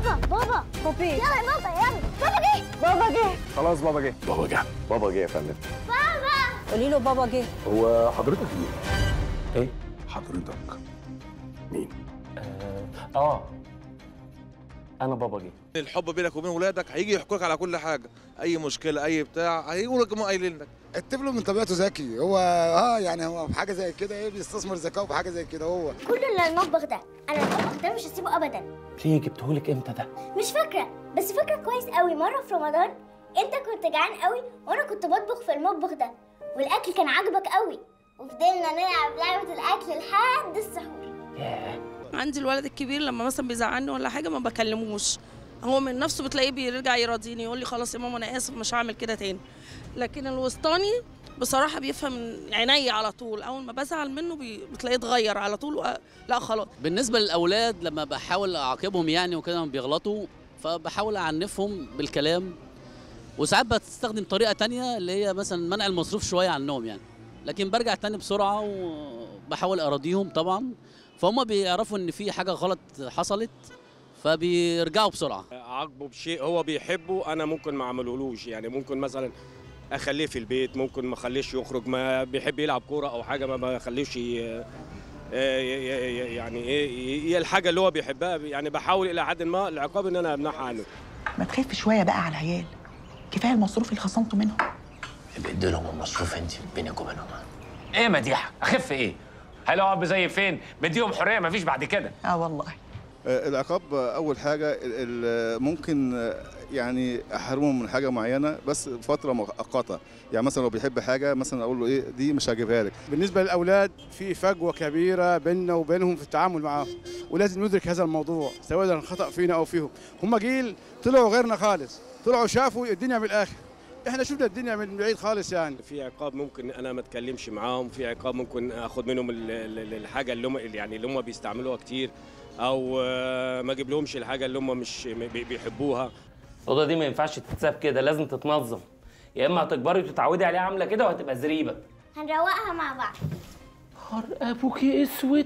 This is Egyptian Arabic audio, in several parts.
بابا بابا بوبي يلا يا بابا يلا بابا جه بابا جه خلاص بابا جه بابا جه بابا جه يا فندم بابا قولي له بابا جه هو حضرتك مين؟ ايه حضرتك مين؟ اه انا بابا جه الحب بينك وبين ولادك هيجي يحكوا لك على كل حاجه اي مشكله اي بتاع هيقولوا لك قايلين لك الطفل من طبيعته ذكي هو اه يعني هو في حاجه زي كده ايه بيستثمر ذكائه في حاجه زي كده هو كل اللي المطبخ ده انا المطبخ ده مش هسيبه ابدا ليه جبتهولك امتى ده مش فاكره بس فاكره كويس قوي مره في رمضان انت كنت جعان قوي وانا كنت بطبخ في المطبخ ده والاكل كان عاجبك قوي وفضلنا نلعب لعبه الاكل لحد السحور ياه عندي الولد الكبير لما مثلا بيزعلني ولا حاجه ما بكلموش هو من نفسه بتلاقيه بيرجع يراضيني يقول لي خلاص يا ماما انا اسف مش هعمل كده تاني لكن الوسطاني بصراحه بيفهم عيني على طول اول ما بزعل منه بي- بتلاقيه اتغير على طول وأ- لا خلاص بالنسبه للاولاد لما بحاول اعاقبهم يعني وكده لما بيغلطوا فبحاول اعنفهم بالكلام وساعات بستخدم طريقه تانية اللي هي مثلا منع المصروف شويه عنهم يعني لكن برجع تاني بسرعه وبحاول اراضيهم طبعا فهم بيعرفوا ان في حاجه غلط حصلت فبيرجعوا بسرعه عاقبه بشيء هو بيحبه انا ممكن ما اعملهولوش يعني ممكن مثلا اخليه في البيت ممكن ما اخليش يخرج ما بيحب يلعب كوره او حاجه ما بخليش ي- ي- ي- يعني ايه هي الحاجه اللي هو بيحبها يعني بحاول الى حد ما العقاب ان انا امنعها عنه ما تخف شويه بقى على العيال كفايه المصروف اللي خصمته منهم بدي لهم المصروف انت بينك وبينهم ايه يا مديحه اخف ايه هيلاقوا اب زي فين بديهم حريه مفيش بعد كده اه والله العقاب اول حاجه ال- ال- ممكن يعني احرمه من حاجه معينه بس فتره مؤقته يعني مثلا لو بيحب حاجه مثلا اقول له ايه دي مش هجيبها لك بالنسبه للاولاد في فجوه كبيره بيننا وبينهم في التعامل معاهم ولازم ندرك هذا الموضوع سواء كان خطا فينا او فيهم هم جيل طلعوا غيرنا خالص طلعوا شافوا الدنيا من الاخر احنا شفنا الدنيا من بعيد خالص يعني في عقاب ممكن انا ما اتكلمش معاهم في عقاب ممكن اخد منهم ال- ال- الحاجه اللي هم يعني اللي هم بيستعملوها كتير او آه، ما اجيب لهمش الحاجه اللي هم مش بي- بيحبوها الاوضه دي ما ينفعش تتساب كده لازم تتنظم يا اما هتكبري وتتعودي عليها عامله كده وهتبقى زريبه هنروقها مع بعض نهار ابوكي اسود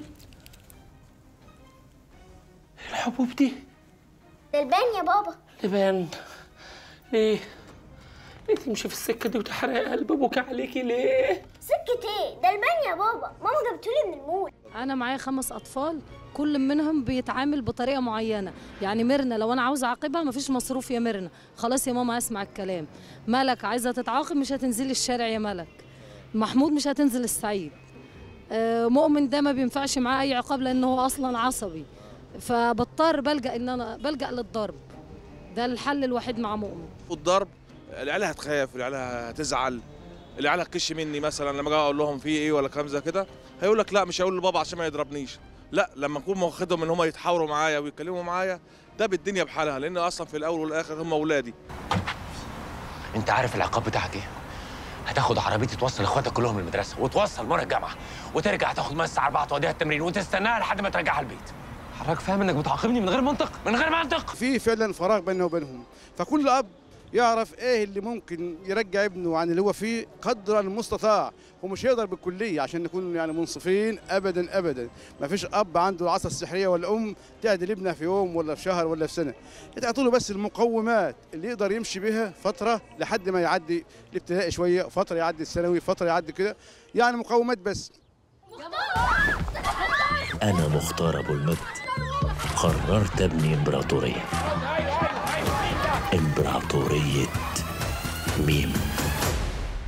إيه الحبوب دي ده البان يا بابا لبان ليه ليه تمشي في السكه دي وتحرق قلب ابوك عليكي ليه سكة ايه ده البان يا بابا ماما جابتولي من المول انا معايا خمس اطفال كل منهم بيتعامل بطريقه معينه يعني ميرنا لو انا عاوزه اعاقبها مفيش مصروف يا ميرنا خلاص يا ماما اسمع الكلام ملك عايزه تتعاقب مش هتنزلي الشارع يا ملك محمود مش هتنزل الصعيد آه، مؤمن ده ما بينفعش معاه اي عقاب لانه هو اصلا عصبي فبضطر بلجا ان انا بلجا للضرب ده الحل الوحيد مع مؤمن والضرب العيال هتخاف العيال هتزعل العيال هتكش مني مثلا لما اجي اقول لهم في ايه ولا كلام زي كده هيقول لك لا مش هقول لبابا عشان ما يضربنيش لا لما اكون واخدهم ان هم يتحاوروا معايا ويتكلموا معايا ده بالدنيا بحالها لان اصلا في الاول والاخر هم اولادي انت عارف العقاب بتاعك ايه هتاخد عربيتي توصل اخواتك كلهم المدرسه وتوصل مره الجامعه وترجع تاخد مس الساعه 4 توديها التمرين وتستناها لحد ما ترجعها البيت حضرتك فاهم انك بتعاقبني من غير منطق من غير منطق في فعلا فراغ بيننا وبينهم فكل اب يعرف ايه اللي ممكن يرجع ابنه عن اللي هو فيه قدر المستطاع هو مش هيقدر بالكليه عشان نكون يعني منصفين ابدا ابدا ما فيش اب عنده العصا السحريه ولا ام تعدل ابنها في يوم ولا في شهر ولا في سنه تعطي له بس المقومات اللي يقدر يمشي بها فتره لحد ما يعدي الابتدائي شويه فتره يعدي الثانوي فتره يعدي كده يعني مقومات بس انا مختار ابو المجد قررت ابني امبراطوريه امبراطوريه ميم